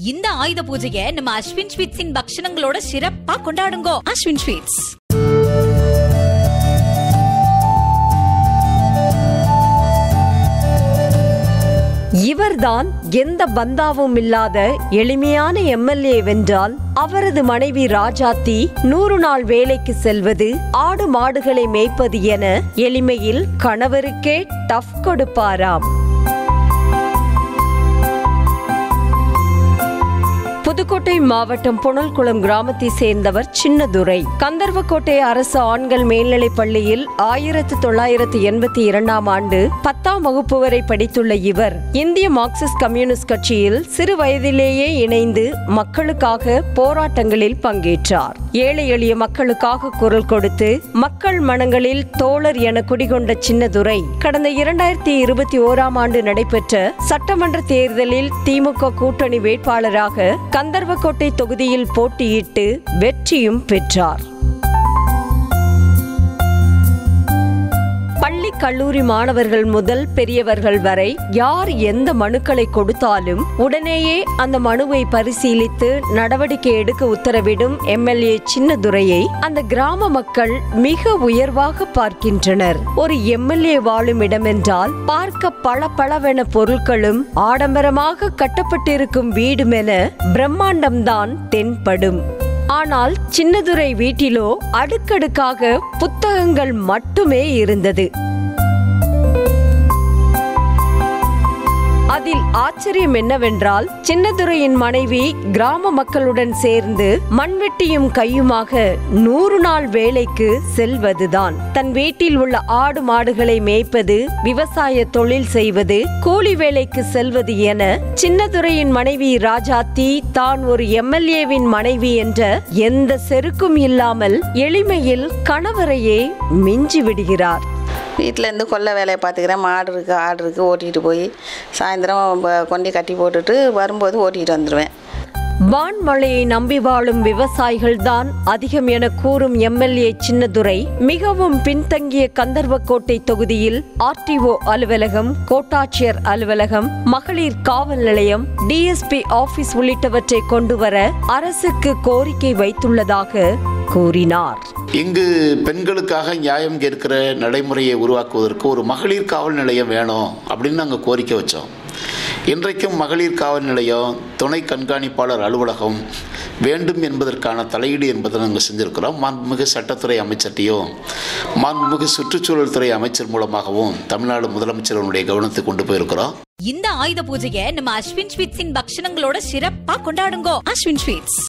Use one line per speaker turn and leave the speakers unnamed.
இந்த ஆயுத பூஜையை நம்ம அஸ்வின் ஸ்வீட்ஸின் பக்ஷணங்களோட சிறப்பா கொண்டாடுங்கோ அஸ்வின் ஸ்வீட்ஸ்
இவர்தான் எந்த பந்தாவும் இல்லாத எளிமையான எம்எல்ஏ வென்றால் அவரது மனைவி ராஜாத்தி நூறு நாள் வேலைக்கு செல்வது ஆடு மாடுகளை மேய்ப்பது என எளிமையில் கணவருக்கே டஃப் கொடுப்பாராம் புதுக்கோட்டை மாவட்டம் புனல்குளம் கிராமத்தை சேர்ந்தவர் சின்னதுரை கந்தர்வக்கோட்டை அரசு ஆண்கள் மேல்நிலைப் பள்ளியில் ஆயிரத்து தொள்ளாயிரத்து எண்பத்தி இரண்டாம் ஆண்டு பத்தாம் வகுப்பு வரை படித்துள்ள இவர் இந்திய மார்க்சிஸ்ட் கம்யூனிஸ்ட் கட்சியில் சிறு வயதிலேயே இணைந்து மக்களுக்காக போராட்டங்களில் பங்கேற்றார் ஏழை எளிய மக்களுக்காக குரல் கொடுத்து மக்கள் மனங்களில் தோழர் என குடிகொண்ட சின்னதுரை கடந்த இரண்டாயிரத்தி இருபத்தி ஓராம் ஆண்டு நடைபெற்ற சட்டமன்ற தேர்தலில் திமுக கூட்டணி வேட்பாளராக கந்தர்வக்கோட்டை தொகுதியில் போட்டியிட்டு வெற்றியும் பெற்றார் பள்ளி கல்லூரி மாணவர்கள் முதல் பெரியவர்கள் வரை யார் எந்த மனுக்களை கொடுத்தாலும் உடனேயே அந்த மனுவை பரிசீலித்து நடவடிக்கை எடுக்க உத்தரவிடும் எம்எல்ஏ சின்னதுரையை அந்த கிராம மக்கள் மிக உயர்வாக பார்க்கின்றனர் ஒரு எம்எல்ஏ வாழும் இடமென்றால் பார்க்க பல பளவென பொருட்களும் ஆடம்பரமாக கட்டப்பட்டிருக்கும் வீடுமென பிரம்மாண்டம்தான் தென்படும் ஆனால் சின்னதுரை வீட்டிலோ அடுக்கடுக்காக புத்தகங்கள் மட்டுமே இருந்தது அதில் ஆச்சரியம் என்னவென்றால் சின்னதுரையின் மனைவி கிராம மக்களுடன் சேர்ந்து மண்வெட்டியும் கையுமாக நூறு நாள் வேலைக்கு செல்வதுதான் தன் வீட்டில் உள்ள ஆடு மாடுகளை மேய்ப்பது விவசாய தொழில் செய்வது கூலி வேலைக்கு செல்வது என சின்னதுரையின் மனைவி ராஜாத்தி தான் ஒரு எம்எல்ஏவின் மனைவி என்ற எந்த செருக்கும் இல்லாமல் எளிமையில் கணவரையே மிஞ்சி விடுகிறார்
வீட்டிலேருந்து கொல்லை வேலையை பார்த்துக்கிறேன் மாடு இருக்குது ஆடு இருக்குது ஓட்டிகிட்டு போய் சாயந்தரம் ப- கொண்டு கட்டி போட்டுட்டு வரும்போது ஓட்டிகிட்டு வந்துடுவேன்
வான்மழையை நம்பி வாழும் விவசாயிகள்தான் அதிகம் என கூறும் எம்எல்ஏ சின்னதுரை மிகவும் பின்தங்கிய கந்தர்வக்கோட்டை தொகுதியில் ஆர்டிஓ அலுவலகம் கோட்டாட்சியர் அலுவலகம் மகளிர் காவல் நிலையம் டிஎஸ்பி ஆபீஸ் உள்ளிட்டவற்றை கொண்டுவர அரசுக்கு கோரிக்கை வைத்துள்ளதாக கூறினார்
இங்கு பெண்களுக்காக நியாயம் கேட்கிற நடைமுறையை உருவாக்குவதற்கு ஒரு மகளிர் காவல் நிலையம் வேணும் அப்படின்னு நாங்கள் கோரிக்கை வச்சோம் இன்றைக்கும் மகளிர் காவல் நிலையம் துணை கண்காணிப்பாளர் அலுவலகம் வேண்டும் என்பதற்கான தலையீடு என்பதை நாங்கள் செஞ்சுருக்கிறோம் மாண்புமிகு சட்டத்துறை அமைச்சர்கிட்டையும் மாண்புமிகு சுற்றுச்சூழல் துறை அமைச்சர் மூலமாகவும் தமிழ்நாடு முதலமைச்சர்களுடைய கவனத்துக்கு கொண்டு போயிருக்கிறோம்
இந்த ஆயுத பூஜையை நம்ம அஸ்வின் ஸ்வீட்ஸின் பக்ஷணங்களோட சிறப்பா கொண்டாடுங்கோ அஸ்வின் ஸ்வீட்ஸ்